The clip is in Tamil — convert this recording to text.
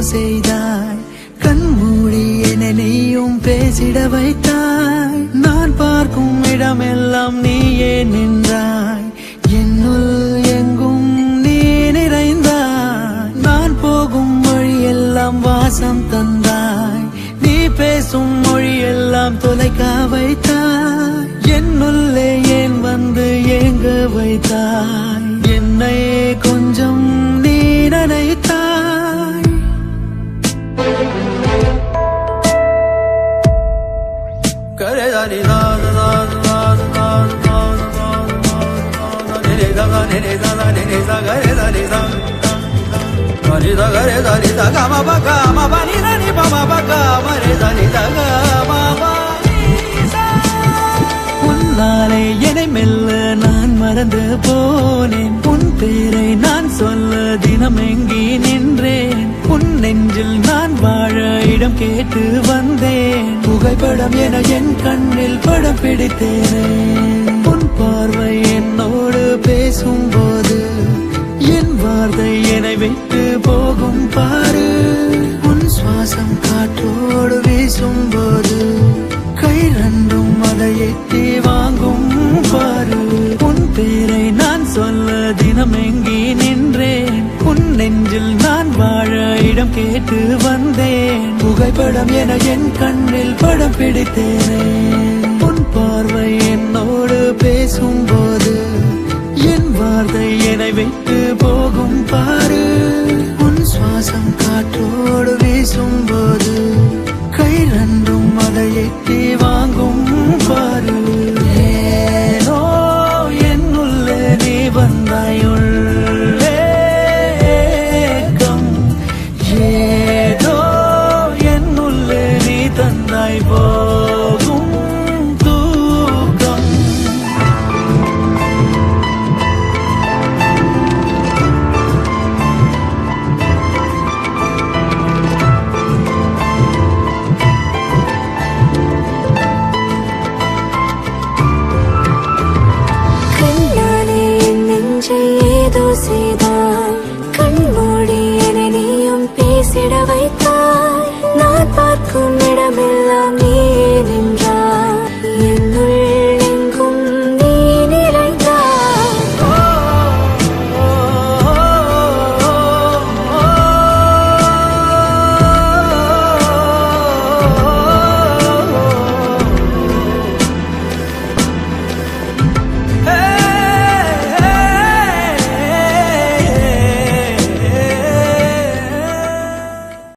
செய்தாய் கண்மூடி என நீயும் பேசிட வைத்தாய் நான் பார்க்கும் இடமெல்லாம் நீயே நின்றாய் என்னுள் எங்கும் நீ நிறைந்தாய் நான் போகும் வழியெல்லாம் வாசம் தந்தாய் நீ பேசும் மொழியெல்லாம் தொலைக்க வைத்தாய் என்னுள்ளே ஏன் வந்து ஏங்க வைத்தாய் என்னை கொஞ்சம் நீ நினைத்தாய் உன்னாலே என்னை மெல்ல நான் மறந்து போனேன் உன் பேரை நான் சொல்ல தினம் எங்கி நின்றேன் உன் நெஞ்சில் நான் வாழ இடம் கேட்டு வந்தேன் புகைப்படம் என என் கண்ணில் படம் பிடித்தேனே உன் பார்வை என்னோடு பேசும்போது என் வார்த்தை என்னை விட்டு போகும் பாரு உன் சுவாசம் காற்றோடு வீசும்போது கை ரெண்டும் அதை எட்டி வாங்கும் பாரு உன் பேரை நான் சொல்ல தினம் எங்கி நின்றேன் உன் நெஞ்சில் நான் வாழ இடம் கேட்டு வந்தேன் புகைப்படம் என என் கண்ணில் படம் பிடித்தேனே உன் பார்வை என்னோடு பேசும்போது என் வார்த்தை என்னை விட்டு போகும் பாரு உன் சுவாசம் காற்றோடு வீசும்போது கை ரெண்டும் அதை எட்டி வாங்கும் பாரு ஏனோ என்னுள்ளே நீ வந்தாயுள்ள